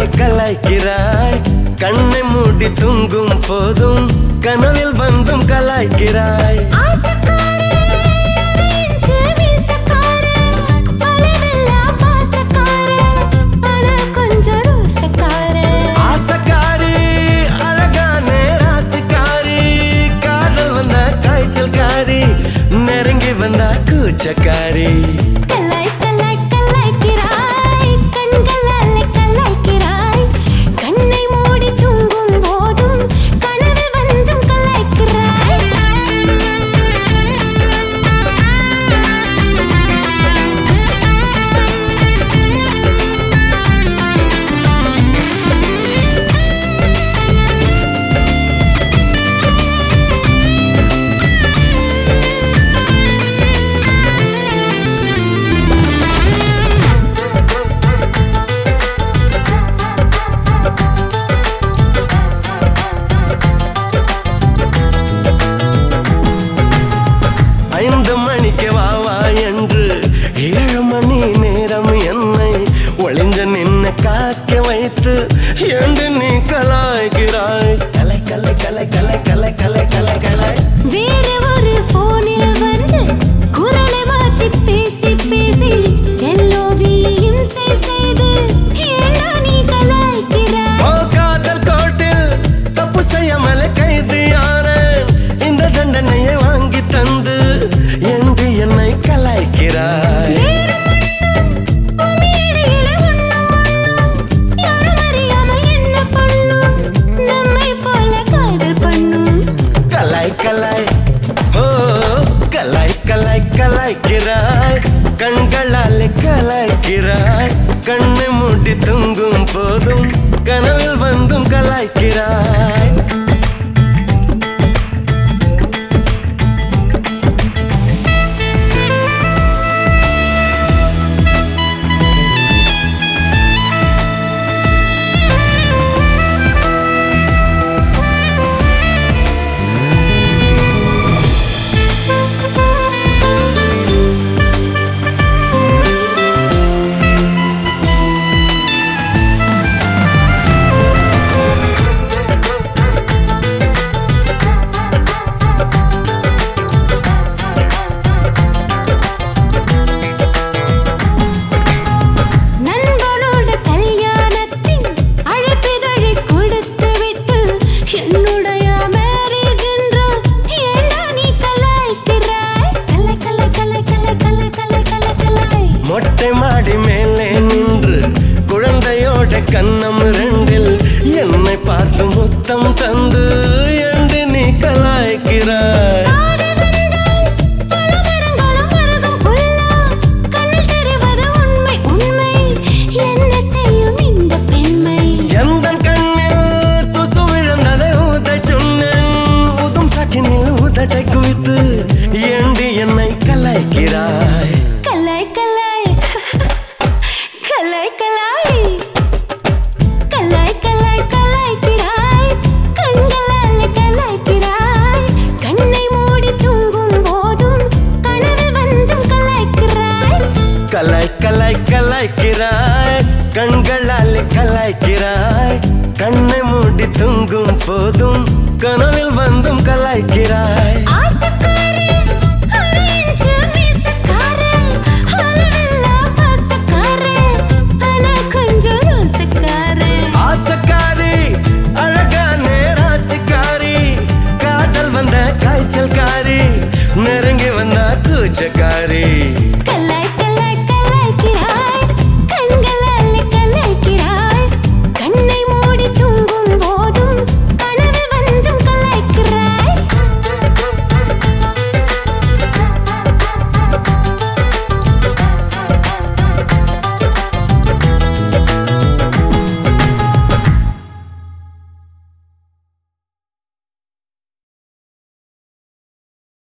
கலாய்க்கிறாய் கண்ணை மூடி தூங்கும் போதும் கனவில் வந்தும் கலாய்க்கிறாய் ஆசக்காரே அரேஞ்சு மீசக்காரே பலவில்லா பாசக்காரே ஆனா கொஞ்சம் ரோசக்காரே ஆசக்காரி அழகான ராசிக்காரி காதல் வந்த காய்ச்சல்காரி நெருங்கி வந்த கூச்சக்காரி கலாய் கலாய் கலாய்க்கிறாய் கண்களாலே கலாய்க்கிறாய் கண்ணை மூடி தூங்கும் போதும் கனவில் வந்தும் கலாய்க்கிறாய் ஐந்து மணிக்கு வா வா என்று ஏழு மணி நேரம் என்னை ஒளிஞ்ச நின்ன காக்க வைத்து என்று நீ கலாய்கிறாய் கலை கலை கலை கலை கலை கலை கலை கலை வேறு ஒரு போனில் வந்து குரலை மாத்தி பேசி பேசி எல்லோவி இம்சை செய்து ஏண்டா நீ கலாய்க்கிறாய் ஓ காதல் கோட்டில் தப்பு செய்யாமல் கைதியானேன் இந்த தண்டனையை வாங்கி தந்து என்று என்னை கலாய்க்கிறாய் வேறு மண்ணும் பூமி இடையிலே ஒண்ணும் ஒண்ணும் யாரும் அறியாமல் என்ன பண்ணும் நம்மை போல காதல் பண்ணும் கலாய் கலாய் ஓ கலாய் கலாய் கலாய்க்கிறாய் கண்களால் கலாய்க்கிறாய் கண்ணை மூடி தூங்கும் போதும் கனவில் வந்தும் கலாய்க்கிறாய் நண்பனோட கல்யாணத்தின் அழைப்பிதழை கொடுத்துவிட்டு என்னுடைய மேரேஜ் என்று ஏண்டா நீ கலாய்க்கிறாய் கலை கலை கலை கலை கலை கலை கலை கலை மொட்டை மாடி மேலே நின்று குழந்தையோட கண்ணம் ரெண்டில் என்னை பார்த்து முத்தம் தந்து என்று நீ கலாய்க்கிறாய் காடு வந்தால் பல மரங்களும் மருகும் புல்லா கண்ணில் தெரிவது உண்மை உண்மை என்ன செய்யும் இந்த பெண்மை எந்த கண்ணில் துசு விழுந்ததை ஊத சொன்னேன் ஊதும் சாக்கினில் ஊதட்டை குவித்து ஏண்டி என்னை கலாய்க்கிறாய் கலாய் கலாய் கலாய் கலாய் கலாய் கலாய் கலாய்க்கிறாய் கண்களால் கலாய்க்கிறாய் கண்ணை மூடி தூங்கும் போதும் கனவில் வந்தும் கலாய்க்கிறாய் கலாய் கலாய் கலாய்க்கிறாய் கண்களால் கலாய்க்கிறாய் கண்ணை மூடி தூங்கும் போதும் கனவில் வந்தும் கலாய்க்கிறாய் ஆசக்காரே அரேஞ்சு மீசக்காரே அளவில்லா பாசக்காரே ஆனா கொஞ்சம் ரோசக்காரே ஆசக்காரி அழகான ராசிக்காரி காதல் வந்த காய்ச்சல்காரி நெருங்கி வந்த கூச்சக்காரி